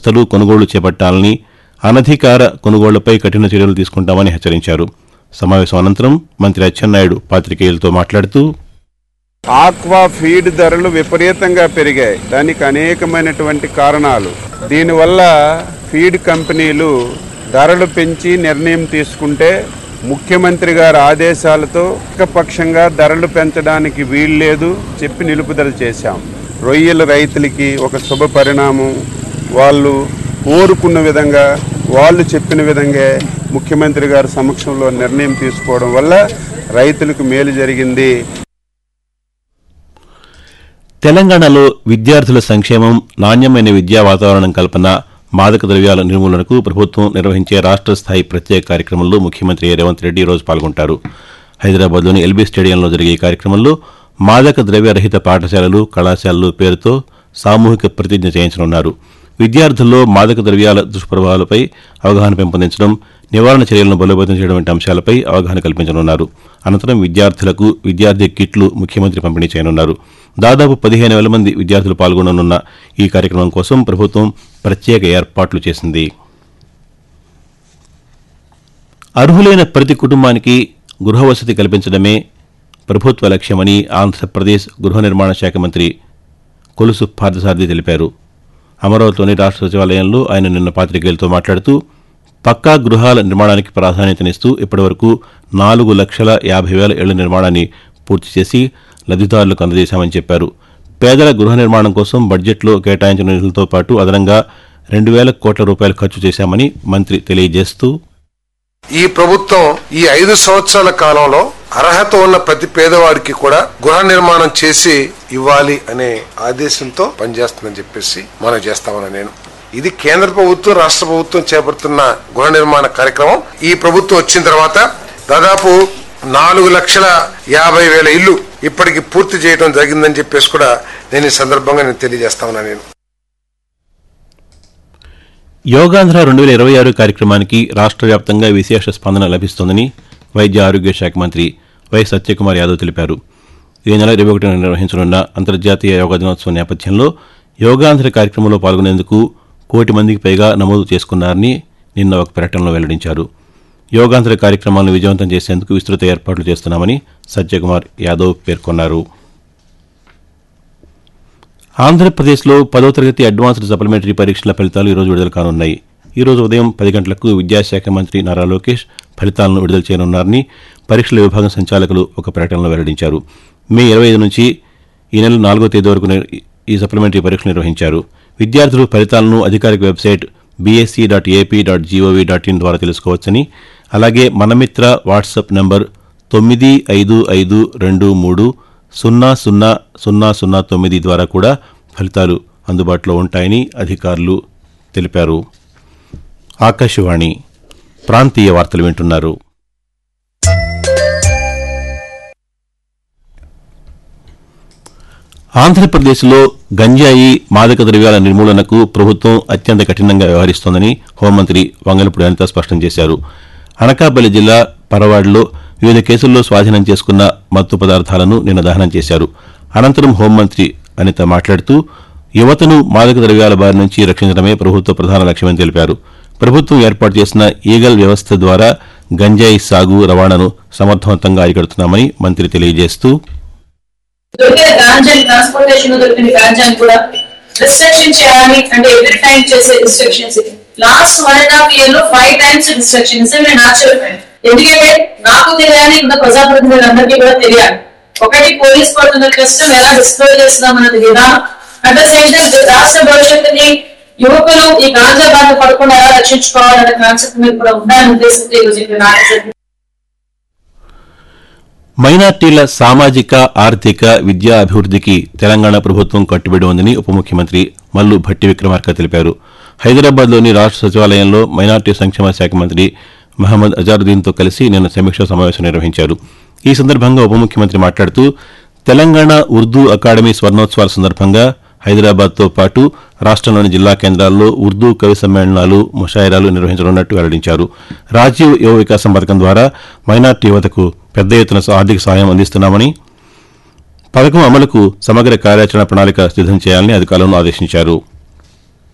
సంస్థలు కొనుగోళ్లు చేపట్టాలని అనధికార కొనుగోళ్లపై కఠిన చర్యలు తీసుకుంటామని హెచ్చరించారు సమావేశం అనంతరం మంత్రి అచ్చెన్నాయుడు పాతికేయులతో మాట్లాడుతూ ఆక్వా ఫీడ్ ధరలు విపరీతంగా పెరిగాయి దానికి అనేకమైనటువంటి కారణాలు దీనివల్ల ఫీడ్ కంపెనీలు ధరలు పెంచి నిర్ణయం తీసుకుంటే ముఖ్యమంత్రి గారి ఆదేశాలతో ఏకపక్షంగా ధరలు పెంచడానికి వీల్లేదు చెప్పి నిలుపుదల చేశాం రొయ్యల రైతులకి ఒక శుభ పరిణామం వాళ్ళు కోరుకున్న విధంగా వాళ్ళు చెప్పిన విధంగా ముఖ్యమంత్రి గారి సమక్షంలో నిర్ణయం తీసుకోవడం వల్ల రైతులకు మేలు జరిగింది తెలంగాణలో విద్యార్థుల సంక్షేమం నాణ్యమైన విద్యా వాతావరణం కల్పన మాదక ద్రవ్యాల నిర్మూలనకు ప్రభుత్వం నిర్వహించే రాష్ట్ర స్థాయి ప్రత్యేక కార్యక్రమంలో ముఖ్యమంత్రి రేవంత్ రెడ్డి ఈరోజు పాల్గొంటారు హైదరాబాద్లోని ఎల్బీ స్టేడియంలో జరిగే ఈ కార్యక్రమంలో మాదక ద్రవ్య రహిత పాఠశాలలు కళాశాలలు పేరుతో సామూహిక ప్రతిజ్ఞ చేయించనున్నారు విద్యార్థుల్లో మాదక ద్రవ్యాల దుష్ప్రభావాలపై అవగాహన పెంపొందించడం నివారణ చర్యలను బలోపేతం చేయడం వంటి అంశాలపై అవగాహన కల్పించనున్నారు అనంతరం విద్యార్థులకు విద్యార్థి కిట్లు ముఖ్యమంత్రి పంపిణీ చేయనున్నారు దాదాపు పదిహేను వేల మంది విద్యార్థులు పాల్గొననున్న ఈ కార్యక్రమం కోసం ప్రభుత్వం ప్రత్యేక ఏర్పాట్లు చేసింది అర్హులైన ప్రతి కుటుంబానికి గృహ వసతి కల్పించడమే ప్రభుత్వ లక్ష్యమని ఆంధ్రప్రదేశ్ గృహ నిర్మాణ శాఖ మంత్రి కొలుసు పార్థసారథి తెలిపారు అమరావతిలోని రాష్ట్ర సచివాలయంలో ఆయన నిన్న పాతికేయులతో మాట్లాడుతూ పక్కా గృహాల నిర్మాణానికి ప్రాధాన్యతనిస్తూ ఇప్పటివరకు నాలుగు లక్షల యాభై వేల ఇళ్ల నిర్మాణాన్ని పూర్తి చేసి లబ్దిదారులకు అందజేశామని చెప్పారు పేదల గృహ నిర్మాణం కోసం బడ్జెట్లో కేటాయించిన నిధులతో పాటు అదనంగా రెండు వేల కోట్ల రూపాయలు ఖర్చు చేశామని మంత్రి తెలియజేస్తూ ఈ ప్రభుత్వం ఈ ఐదు సంవత్సరాల కాలంలో అర్హత ఉన్న ప్రతి పేదవాడికి కూడా గృహ నిర్మాణం చేసి ఇవ్వాలి అనే ఆదేశంతో పనిచేస్తుందని చెప్పేసి మనం చేస్తామని నేను ఇది కేంద్ర ప్రభుత్వం రాష్ట్ర ప్రభుత్వం చేపడుతున్న గృహ నిర్మాణ కార్యక్రమం ఈ ప్రభుత్వం వచ్చిన తర్వాత దాదాపు నాలుగు లక్షల యాభై వేల ఇల్లు ఇప్పటికి పూర్తి చేయడం జరిగిందని చెప్పేసి కూడా నేను ఈ సందర్భంగా నేను తెలియజేస్తా ఉన్నా నేను యోగాంధ్ర రెండు వేల ఇరవై ఆరు కార్యక్రమానికి రాష్ట్ర వ్యాప్తంగా విశేష స్పందన లభిస్తోందని వైద్య ఆరోగ్య శాఖ మంత్రి వై సత్యకుమార్ యాదవ్ తెలిపారు ఈ నెల ఇరవై ఒకటిన నిర్వహించనున్న అంతర్జాతీయ యోగా దినోత్సవం నేపథ్యంలో యోగాంధ్ర కార్యక్రమంలో పాల్గొనేందుకు కోటి మందికి పైగా నమోదు చేసుకున్నారని నిన్న ఒక ప్రకటనలో వెల్లడించారు యోగాంధ్ర కార్యక్రమాలను విజయవంతం చేసేందుకు విస్తృత ఏర్పాట్లు చేస్తున్నామని సత్యకుమార్ యాదవ్ పేర్కొన్నారు ఆంధ్రప్రదేశ్లో పదో తరగతి అడ్వాన్స్డ్ సప్లిమెంటరీ పరీక్షల ఫలితాలు ఈరోజు విడుదల కానున్నాయి ఈ రోజు ఉదయం పది గంటలకు విద్యాశాఖ మంత్రి నారా లోకేష్ ఫలితాలను విడుదల చేయనున్నారని పరీక్షల విభాగం సంచాలకులు ఒక ప్రకటనలో వెల్లడించారు మే ఇరవై ఐదు నుంచి ఈ నెల నాలుగో తేదీ వరకు నిర్- ఈ సప్లిమెంటరీ పరీక్షలు నిర్వహించారు విద్యార్థులు ఫలితాలను అధికారిక website BSC dot AP dot gov dot in ద్వారా తెలుసుకోవచ్చని అలాగే మనమిత్ర వాట్సాప్ నంబర్ తొమ్మిది ఐదు ఐదు రెండు మూడు సున్నా సున్నా సున్నా సున్నా తొమ్మిది ద్వారా కూడా ఫలితాలు అందుబాటులో ఉంటాయని అధికారులు తెలిపారు ఆకాశవాణి ప్రాంతీయ వార్తలు వింటున్నారు ఆంధ్రప్రదేశ్లో గంజాయి మాదక ద్రవ్యాల నిర్మూలనకు ప్రభుత్వం అత్యంత కఠినంగా వ్యవహరిస్తోందని హోంమంత్రి వంగలపూడి అనిత స్పష్టం చేశారు అనకాపల్లి జిల్లా పరవాడలో వివిధ కేసుల్లో స్వాధీనం చేసుకున్న మత్తు పదార్థాలను నిన్న దహనం చేశారు అనంతరం హోంమంత్రి అనిత మాట్లాడుతూ యువతను మాదక ద్రవ్యాల బారి నుంచి రక్షించడమే ప్రభుత్వ ప్రధాన లక్ష్యమని తెలిపారు ప్రభుత్వం ఏర్పాటు చేసిన ఈగల్ వ్యవస్థ ద్వారా గంజాయి సాగు రవాణాను సమర్థవంతంగా అరికడుతున్నామని మంత్రి తెలియజేస్తూ దొరికిన గాంజాని ట్రాన్స్పోర్టేషన్ దొరికిన గాంజాని కూడా రిస్ట్రిక్షన్ చేయాలి అంటే ఎవ్రీ టైం చేసే restrictions last one and half year లో ఫైవ్ టైమ్స్ రిస్ట్రిక్షన్స్ నేను ఆశ్చర్యపోయాను ఎందుకంటే నాకు తెలియాలి ఇంకా ప్రజాప్రతినిధులందరికీ కూడా తెలియాలి ఒకటి పోలీస్ పడుతున్న కష్టం ఎలా డిస్ప్లోయ్ చేస్తున్నాం అన్నది విధానం అట్ ద సేమ్ టైం రాష్ట్ర భవిష్యత్తుని యువకులు ఈ గాంజా బాధ పడకుండా ఎలా రక్షించుకోవాలనే కాన్సెప్ట్ మీద కూడా ఉండాలనే ఉద్దేశంతో ఈరోజు ఇక్కడ నాటకం మైనార్టీల సామాజిక ఆర్థిక విద్యా అభివృద్ధికి తెలంగాణ ప్రభుత్వం కట్టుబడి ఉందని ఉప ముఖ్యమంత్రి మల్లు భట్టి విక్రమార్క తెలిపారు హైదరాబాద్లోని రాష్ట్ర సచివాలయంలో మైనార్టీ సంక్షేమ శాఖ మంత్రి మహమ్మద్ అజారుద్దీన్తో కలిసి నిన్న సమీక్షా సమావేశం నిర్వహించారు ఈ సందర్భంగా ఉప ముఖ్యమంత్రి మాట్లాడుతూ తెలంగాణ ఉర్దూ అకాడమీ స్వర్ణోత్సవాల సందర్భంగా హైదరాబాద్తో పాటు రాష్ట్రంలోని జిల్లా కేంద్రాల్లో ఉర్దూ కవి సమ్మేళనాలు ముషాయిరాలు నిర్వహించనున్నట్టు వెల్లడించారు రాజీవ్ యువ వికాసం పథకం ద్వారా మైనార్టీ యువతకు పెద్ద ఎత్తున ఆర్థిక సహాయం అందిస్తున్నామని పథకం అమలుకు సమగ్ర కార్యాచరణ ప్రణాళిక సిద్దం చేయాలని అధికారులను ఆదేశించారు